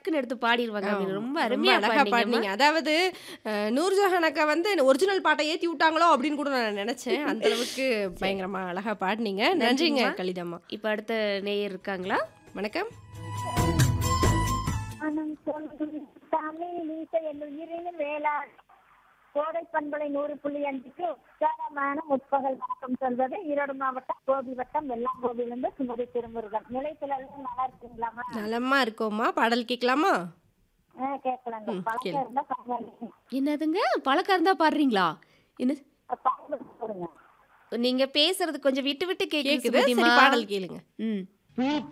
டக்குன்னு எடுத்து பாடிருவாங்க அப்படின்னு ரொம்ப ரொம்ப அருமையா அழகா பாடுனீங்கம்மா. பாடுனீங்க அதாவது அஹ், நூர்ஜஹான் அக்கா வந்து ஒரிஜினல் பாட்டை ஏத்தி விட்டாங்களோ அப்படின்னு கூட நான் நினைச்சேன் அந்த அளவுக்கு பயங்கரமா அழகா பாடுனீங்க நன்றிங்க நன்றிங்கம்மா. கலிதம்மா இப்ப அடுத்த நேயர் இருக்காங்களா வணக்கம் மனம் சொல்லும் தமிழ் நீச என் உயிரினும் வேளாண் கோடை பண்பலை நூறு புள்ளி அஞ்சுக்கு உற்சாகமான முற்பகல் வணக்கம் சொல்வது ஈரோடு மாவட்டம் கோபி வட்டம் வெள்ளாங்கோவிலிருந்து சுமதி திருமுருகன் நிலையத்துல எல்லாம் நல்லா இருக்கீங்களாமா நலமா இருக்கோம்மா பாடல் கேட்கலாமா ஆ, கேட்கலாங்க ம், பழக்கம் கேளு. இருந்தா பரவாயில்லைங்க என்னதுங்க பழக்கம் இருந்தா பாடுறீங்களா என்ன பாடல் போடுங்க நீங்க பேசுறது கொஞ்சம் விட்டு விட்டு கேக்குது கேக்குது சரி சுமதிமா பாடல் கேளுங்க ம் பூ